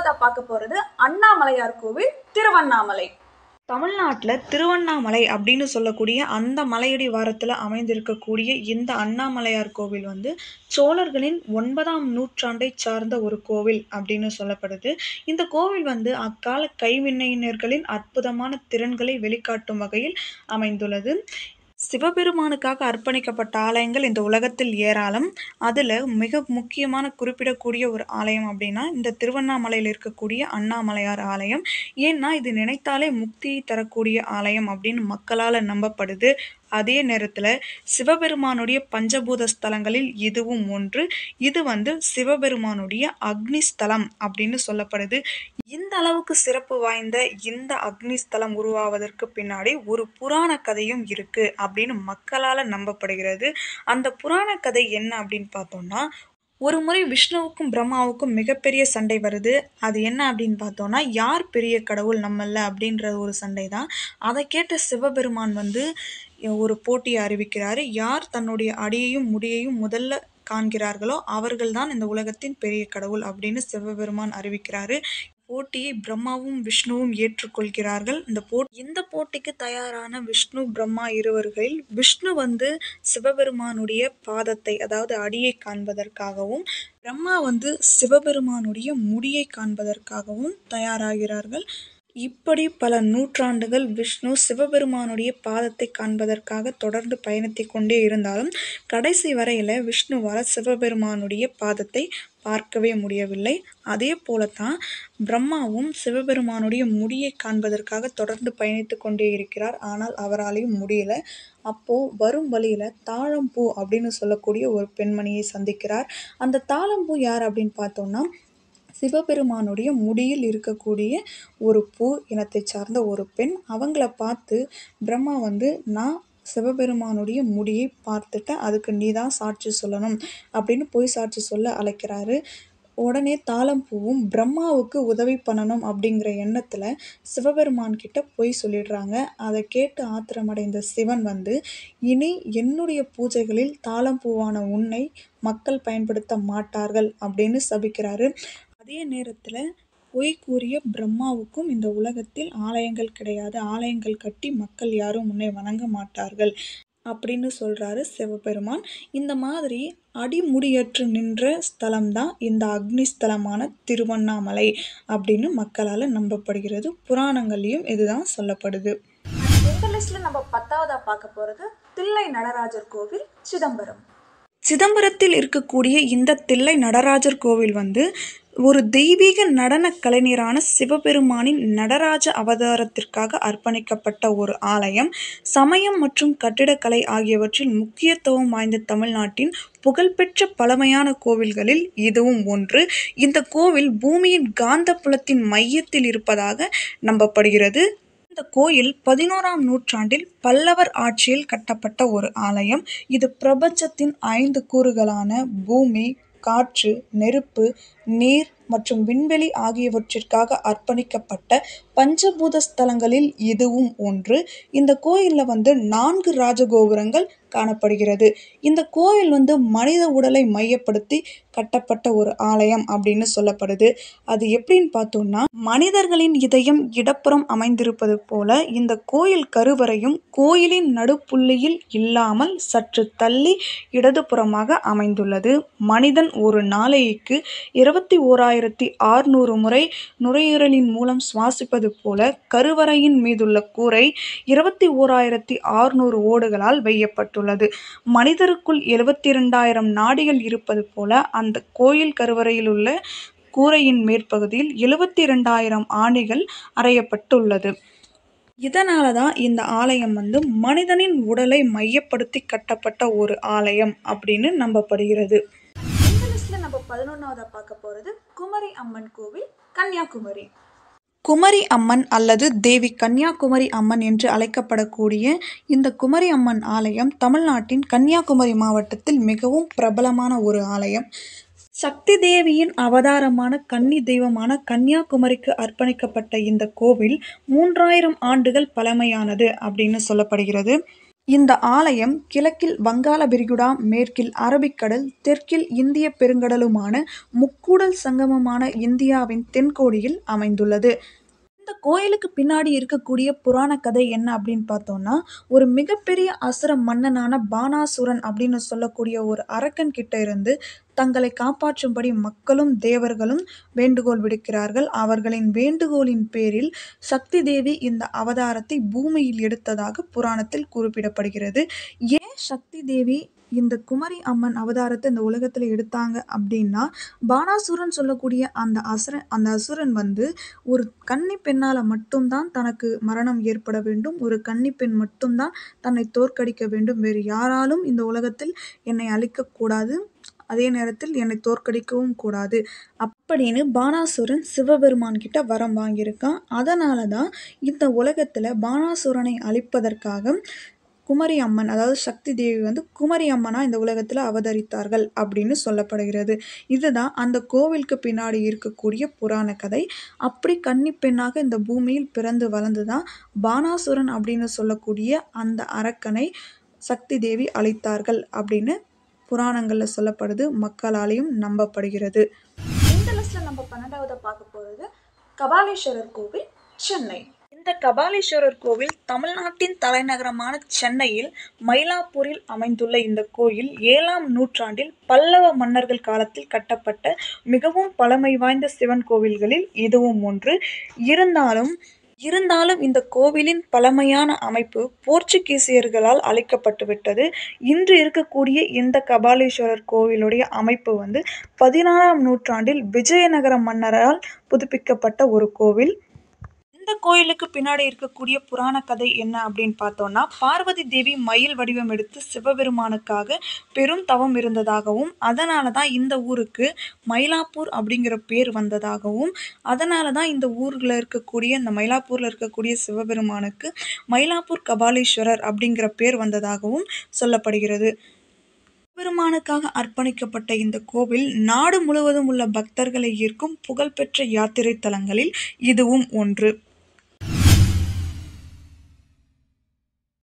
பத்தாவதா பார்க்க போறது அண்ணாமலையார் கோவில் திருவண்ணாமலை தமிழ்நாட்டில் திருவண்ணாமலை அப்படின்னு சொல்லக்கூடிய அந்த மலையடி வாரத்தில் அமைந்திருக்கக்கூடிய இந்த அண்ணாமலையார் கோவில் வந்து சோழர்களின் ஒன்பதாம் நூற்றாண்டை சார்ந்த ஒரு கோவில் அப்படின்னு சொல்லப்படுது இந்த கோவில் வந்து அக்கால கைவினைஞர்களின் அற்புதமான திறன்களை வெளிக்காட்டும் வகையில் அமைந்துள்ளது சிவபெருமானுக்காக அர்ப்பணிக்கப்பட்ட ஆலயங்கள் இந்த உலகத்தில் ஏராளம் அதில் மிக முக்கியமான குறிப்பிடக்கூடிய ஒரு ஆலயம் அப்படின்னா இந்த திருவண்ணாமலையில் இருக்கக்கூடிய அண்ணாமலையார் ஆலயம் ஏன்னா இது நினைத்தாலே முக்தியை தரக்கூடிய ஆலயம் அப்படின்னு மக்களால் நம்பப்படுது அதே நேரத்தில் சிவபெருமானுடைய பஞ்சபூத ஸ்தலங்களில் இதுவும் ஒன்று இது வந்து சிவபெருமானுடைய அக்னி ஸ்தலம் அப்படின்னு சொல்லப்படுது இந்த அளவுக்கு சிறப்பு வாய்ந்த இந்த அக்னி ஸ்தலம் உருவாவதற்கு பின்னாடி ஒரு புராண கதையும் இருக்கு அப்படின்னு மக்களால் நம்பப்படுகிறது அந்த புராண கதை என்ன அப்படின்னு பார்த்தோம்னா ஒரு முறை விஷ்ணுவுக்கும் பிரம்மாவுக்கும் மிகப்பெரிய சண்டை வருது அது என்ன அப்படின்னு பார்த்தோன்னா யார் பெரிய கடவுள் நம்மள அப்படின்ற ஒரு சண்டை தான் அதை கேட்ட சிவபெருமான் வந்து ஒரு போட்டியை அறிவிக்கிறாரு யார் தன்னுடைய அடியையும் முடியையும் முதல்ல காண்கிறார்களோ அவர்கள்தான் இந்த உலகத்தின் பெரிய கடவுள் அப்படின்னு சிவபெருமான் அறிவிக்கிறாரு போட்டியை பிரம்மாவும் விஷ்ணுவும் ஏற்றுக்கொள்கிறார்கள் இந்த போ இந்த போட்டிக்கு தயாரான விஷ்ணு பிரம்மா இருவர்களில் விஷ்ணு வந்து சிவபெருமானுடைய பாதத்தை அதாவது அடியை காண்பதற்காகவும் பிரம்மா வந்து சிவபெருமானுடைய முடியை காண்பதற்காகவும் தயாராகிறார்கள் இப்படி பல நூற்றாண்டுகள் விஷ்ணு சிவபெருமானுடைய பாதத்தை காண்பதற்காக தொடர்ந்து பயணித்து கொண்டே இருந்தாலும் கடைசி வரையில் விஷ்ணுவால் சிவபெருமானுடைய பாதத்தை பார்க்கவே முடியவில்லை அதே போலத்தான் பிரம்மாவும் சிவபெருமானுடைய முடியை காண்பதற்காக தொடர்ந்து பயணித்து கொண்டே இருக்கிறார் ஆனால் அவராலையும் முடியல அப்போ வரும் வழியில தாழம்பூ அப்படின்னு சொல்லக்கூடிய ஒரு பெண்மணியை சந்திக்கிறார் அந்த தாழம்பூ யார் அப்படின்னு பார்த்தோம்னா சிவபெருமானுடைய முடியில் இருக்கக்கூடிய ஒரு பூ இனத்தை சார்ந்த ஒரு பெண் அவங்கள பார்த்து பிரம்மா வந்து நான் சிவபெருமானுடைய முடியை பார்த்துட்டேன் அதுக்கு நீ தான் சாட்சி சொல்லணும் அப்படின்னு போய் சாட்சி சொல்ல அழைக்கிறாரு உடனே தாளம்பூவும் பிரம்மாவுக்கு உதவி பண்ணணும் அப்படிங்கிற எண்ணத்தில் சிவபெருமான் கிட்ட போய் சொல்லிடுறாங்க அதை கேட்டு ஆத்திரமடைந்த சிவன் வந்து இனி என்னுடைய பூஜைகளில் தாளம்பூவான உன்னை மக்கள் பயன்படுத்த மாட்டார்கள் அப்படின்னு சபிக்கிறாரு அதே நேரத்தில் பொய் கூறிய பிரம்மாவுக்கும் இந்த உலகத்தில் ஆலயங்கள் கிடையாது ஆலயங்கள் கட்டி மக்கள் யாரும் உன்னை வணங்க மாட்டார்கள் அப்படின்னு சொல்கிறாரு சிவபெருமான் இந்த மாதிரி அடிமுடியற்று நின்ற ஸ்தலம்தான் இந்த அக்னி ஸ்தலமான திருவண்ணாமலை அப்படின்னு மக்களால் நம்பப்படுகிறது புராணங்கள்லேயும் இதுதான் சொல்லப்படுது இந்த லிஸ்ட்ல நம்ம பத்தாவதா பார்க்க போறது தில்லை நடராஜர் கோவில் சிதம்பரம் சிதம்பரத்தில் இருக்கக்கூடிய இந்த தில்லை நடராஜர் கோவில் வந்து ஒரு தெய்வீக நடன கலைஞரான சிவபெருமானின் நடராஜ அவதாரத்திற்காக அர்ப்பணிக்கப்பட்ட ஒரு ஆலயம் சமயம் மற்றும் கட்டிடக்கலை ஆகியவற்றில் முக்கியத்துவம் வாய்ந்த தமிழ்நாட்டின் புகழ்பெற்ற பழமையான கோவில்களில் இதுவும் ஒன்று இந்த கோவில் பூமியின் காந்தப்புலத்தின் மையத்தில் இருப்பதாக நம்பப்படுகிறது இந்த கோயில் பதினோராம் நூற்றாண்டில் பல்லவர் ஆட்சியில் கட்டப்பட்ட ஒரு ஆலயம் இது பிரபஞ்சத்தின் ஐந்து கூறுகளான பூமி காற்று நெருப்பு நீர் மற்றும் விண்வெளி ஆகியவற்றிற்காக அர்ப்பணிக்கப்பட்ட பஞ்சபூத ஸ்தலங்களில் இதுவும் ஒன்று இந்த கோயிலில் வந்து நான்கு ராஜகோபுரங்கள் காணப்படுகிறது இந்த கோயில் வந்து மனித உடலை மையப்படுத்தி கட்டப்பட்ட ஒரு ஆலயம் அப்படின்னு சொல்லப்படுது அது எப்படின்னு பார்த்தோம்னா மனிதர்களின் இதயம் இடப்புறம் அமைந்திருப்பது போல இந்த கோயில் கருவறையும் கோயிலின் நடுப்புள்ளியில் இல்லாமல் சற்று தள்ளி இடதுபுறமாக அமைந்துள்ளது மனிதன் ஒரு நாளைக்கு இருபத்தி ஓராயிரத்தி ஆறுநூறு முறை நுரையீரலின் மூலம் சுவாசிப்பது போல கருவறையின் மீதுள்ள கூரை இருபத்தி ஓராயிரத்தி ஆறுநூறு ஓடுகளால் வெய்யப்பட்டுள்ளது மனிதருக்குள் எழுபத்தி இரண்டாயிரம் நாடிகள் இருப்பது போல அந்த கோயில் கருவறையில் உள்ள கூரையின் மேற்பகுதியில் எழுபத்தி இரண்டாயிரம் ஆணிகள் அறையப்பட்டுள்ளது இதனால தான் இந்த ஆலயம் வந்து மனிதனின் உடலை மையப்படுத்தி கட்டப்பட்ட ஒரு ஆலயம் அப்படின்னு நம்பப்படுகிறது இந்த லிஸ்ட்ல நம்ம பதினொன்னாவதா பார்க்க போறது குமரி அம்மன் கோவில் கன்னியாகுமரி குமரி அம்மன் அல்லது தேவி கன்னியாகுமரி அம்மன் என்று அழைக்கப்படக்கூடிய இந்த குமரி அம்மன் ஆலயம் தமிழ்நாட்டின் கன்னியாகுமரி மாவட்டத்தில் மிகவும் பிரபலமான ஒரு ஆலயம் சக்தி தேவியின் அவதாரமான கன்னி தெய்வமான கன்னியாகுமரிக்கு அர்ப்பணிக்கப்பட்ட இந்த கோவில் மூன்றாயிரம் ஆண்டுகள் பழமையானது அப்படின்னு சொல்லப்படுகிறது இந்த ஆலயம் கிழக்கில் வங்காள விரிகுடா மேற்கில் அரபிக்கடல் தெற்கில் இந்திய பெருங்கடலுமான முக்கூடல் சங்கமமான இந்தியாவின் தென்கோடியில் அமைந்துள்ளது இந்த கோயிலுக்கு பின்னாடி இருக்கக்கூடிய புராண கதை என்ன அப்படின்னு பார்த்தோம்னா ஒரு மிகப்பெரிய அசுர மன்னனான பானாசுரன் அப்படின்னு சொல்லக்கூடிய ஒரு அரக்கன் கிட்ட இருந்து தங்களை காப்பாற்றும்படி மக்களும் தேவர்களும் வேண்டுகோள் விடுக்கிறார்கள் அவர்களின் வேண்டுகோளின் பேரில் சக்தி தேவி இந்த அவதாரத்தை பூமியில் எடுத்ததாக புராணத்தில் குறிப்பிடப்படுகிறது ஏன் சக்தி தேவி இந்த குமரி அம்மன் அவதாரத்தை இந்த உலகத்தில் எடுத்தாங்க அப்படின்னா பானாசுரன் சொல்லக்கூடிய அந்த அசுரன் அந்த அசுரன் வந்து ஒரு கன்னி பெண்ணால் மட்டும்தான் தனக்கு மரணம் ஏற்பட வேண்டும் ஒரு கன்னி பெண் மட்டும்தான் தன்னை தோற்கடிக்க வேண்டும் வேறு யாராலும் இந்த உலகத்தில் என்னை அழிக்கக்கூடாது அதே நேரத்தில் என்னை தோற்கடிக்கவும் கூடாது அப்படின்னு பானாசுரன் சிவபெருமான் கிட்ட வரம் வாங்கியிருக்கான் அதனால தான் இந்த உலகத்தில் பானாசுரனை அழிப்பதற்காக குமரி அம்மன் அதாவது சக்தி தேவி வந்து குமரி அம்மனாக இந்த உலகத்தில் அவதரித்தார்கள் அப்படின்னு சொல்லப்படுகிறது இதுதான் அந்த கோவிலுக்கு பின்னாடி இருக்கக்கூடிய புராண கதை அப்படி கன்னி பெண்ணாக இந்த பூமியில் பிறந்து வளர்ந்து தான் பானாசுரன் அப்படின்னு சொல்லக்கூடிய அந்த அரக்கனை சக்தி தேவி அழித்தார்கள் அப்படின்னு புராணங்களில் சொல்லப்படுது மக்களாலேயும் நம்பப்படுகிறது இந்த லிஸ்ட்ல நம்ம பன்னெண்டாவது பார்க்க போறது கபாலீஸ்வரர் கோவில் சென்னை இந்த கபாலீஸ்வரர் கோவில் தமிழ்நாட்டின் தலைநகரமான சென்னையில் மயிலாப்பூரில் அமைந்துள்ள இந்த கோயில் ஏழாம் நூற்றாண்டில் பல்லவ மன்னர்கள் காலத்தில் கட்டப்பட்ட மிகவும் பழமை வாய்ந்த சிவன் கோவில்களில் இதுவும் ஒன்று இருந்தாலும் இருந்தாலும் இந்த கோவிலின் பழமையான அமைப்பு போர்ச்சுகீசியர்களால் அழிக்கப்பட்டுவிட்டது இன்று இருக்கக்கூடிய இந்த கபாலீஸ்வரர் கோவிலுடைய அமைப்பு வந்து பதினாறாம் நூற்றாண்டில் விஜயநகர மன்னரால் புதுப்பிக்கப்பட்ட ஒரு கோவில் இந்த கோயிலுக்கு பின்னாடி இருக்கக்கூடிய புராண கதை என்ன அப்படின்னு பார்த்தோம்னா பார்வதி தேவி மயில் வடிவம் எடுத்து சிவபெருமானுக்காக பெரும் தவம் இருந்ததாகவும் அதனால தான் இந்த ஊருக்கு மயிலாப்பூர் அப்படிங்கிற பேர் வந்ததாகவும் அதனால தான் இந்த ஊரில் இருக்கக்கூடிய இந்த மயிலாப்பூரில் இருக்கக்கூடிய சிவபெருமானுக்கு மயிலாப்பூர் கபாலீஸ்வரர் அப்படிங்கிற பேர் வந்ததாகவும் சொல்லப்படுகிறது பெருமானுக்காக அர்ப்பணிக்கப்பட்ட இந்த கோவில் நாடு முழுவதும் உள்ள பக்தர்களை ஈர்க்கும் புகழ்பெற்ற யாத்திரை தலங்களில் இதுவும் ஒன்று